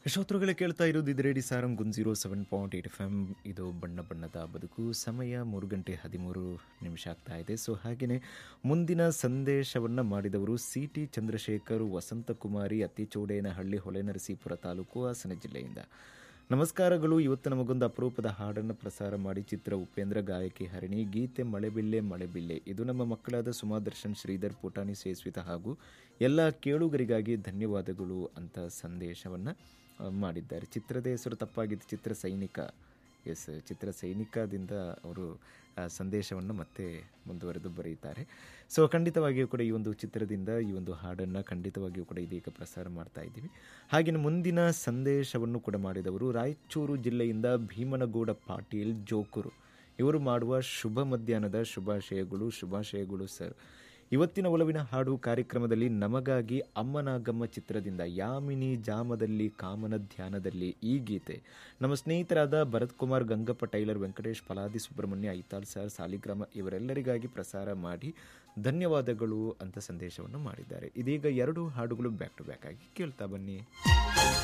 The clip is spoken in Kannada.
ಶ್ರೋತೃಗಳೇ ಕೇಳ್ತಾ ಇರೋದು ಇದು radio Sarang zero seven point eight F M ಇದು ಬಣ್ಣ ಬಣ್ಣದ ಬದುಕು ಸಮಯ ಮೂರು ಗಂಟೆ ಹದಿಮೂರು ನಿಮಿಷ ಆಗ್ತಾ ಇದೆ ಸೊ ಹಾಗೆಯೇ ಮುಂದಿನ ಸಂದೇಶವನ್ನು ಮಾಡಿದವರು ಸಿ ಟಿ ಚಂದ್ರಶೇಖರ್ ವಸಂತಕುಮಾರಿ ಅತ್ತಿಚೋಡೇನಹಳ್ಳಿ ಹೊಳೆನರಸೀಪುರ ತಾಲೂಕು ಹಾಸನ ಜಿಲ್ಲೆಯಿಂದ ನಮಸ್ಕಾರಗಳು ಇವತ್ತು ನಮಗೊಂದು ಅಪರೂಪದ ಹಾಡನ್ನು ಪ್ರಸಾರ ಮಾಡಿ ಚಿತ್ರ ಉಪೇಂದ್ರ ಗಾಯಕಿ ಹರಿಣಿ ಗೀತೆ ಮಳೆಬಿಲ್ಲೆ ಮಳೆಬಿಲ್ಲೆ ಇದು ನಮ್ಮ ಮಕ್ಕಳಾದ ಸುಮಾದರ್ಶನ್ ಶ್ರೀಧರ್ ಪುಟಾಣಿ ಸೇಸ್ವಿತ ಹಾಗೂ ಎಲ್ಲ ಕೇಳುಗರಿಗಾಗಿ ಧನ್ಯವಾದಗಳು ಅಂತ ಸಂದೇಶವನ್ನು ಆ, ಮಾಡಿದ್ದಾರೆ ಚಿತ್ರದ ಹೆಸರು ತಪ್ಪಾಗಿದ್ದು ಚಿತ್ರ ಸೈನಿಕ ಎಸ್ ಚಿತ್ರ ಸೈನಿಕದಿಂದ ಅವರು ಆ, ಸಂದೇಶವನ್ನು ಮತ್ತೆ ಮುಂದುವರೆದು ಬರೆಯುತ್ತಾರೆ ಸೊ ಖಂಡಿತವಾಗಿಯೂ ಕೂಡ ಈ ಒಂದು ಚಿತ್ರದಿಂದ ಈ ಒಂದು ಹಾಡನ್ನು ಖಂಡಿತವಾಗಿಯೂ ಕೂಡ ಇದೀಗ ಪ್ರಸಾರ ಮಾಡ್ತಾ ಇದ್ದೀವಿ ಹಾಗೆಯೇ ಮುಂದಿನ ಸಂದೇಶವನ್ನು ಕೂಡ ಮಾಡಿದವರು ರಾಯಚೂರು ಜಿಲ್ಲೆಯಿಂದ ಭೀಮನಗೌಡ ಪಾಟೀಲ್ ಜೋಕೂರು ಇವರು ಮಾಡುವ ಶುಭ ಮಧ್ಯಾಹ್ನದ ಶುಭಾಶಯಗಳು ಶುಭಾಶಯಗಳು ಸರ್ ಇವತ್ತಿನ ಒಲವಿನ ಹಾಡು ಕಾರ್ಯಕ್ರಮದಲ್ಲಿ ನಮಗಾಗಿ ಅಮ್ಮನಾಗಮ್ಮ ಚಿತ್ರದಿಂದ ಯಾಮಿನಿ ಜಾಮದಲ್ಲಿ ಕಾಮನ ಧ್ಯಾನದಲ್ಲಿ ಈ ಗೀತೆ ನಮ್ಮ ಸ್ನೇಹಿತರಾದ ಭರತ್ ಕುಮಾರ್ ಗಂಗಪ್ಪ ಟೈಲರ್ ವೆಂಕಟೇಶ್ ಫಲಾದಿ ಸುಬ್ರಹ್ಮಣ್ಯ ಐತಾಳ್ ಸರ್ ಸಾಲಿಗ್ರಾಮ ಇವರೆಲ್ಲರಿಗಾಗಿ ಪ್ರಸಾರ ಮಾಡಿ ಧನ್ಯವಾದಗಳು ಅಂತ ಸಂದೇಶವನ್ನು ಮಾಡಿದ್ದಾರೆ ಇದೀಗ ಎರಡು ಹಾಡುಗಳು ಬ್ಯಾಕ್ ಟು ಬ್ಯಾಕ್ ಆಗಿ ಕೇಳ್ತಾ ಬನ್ನಿ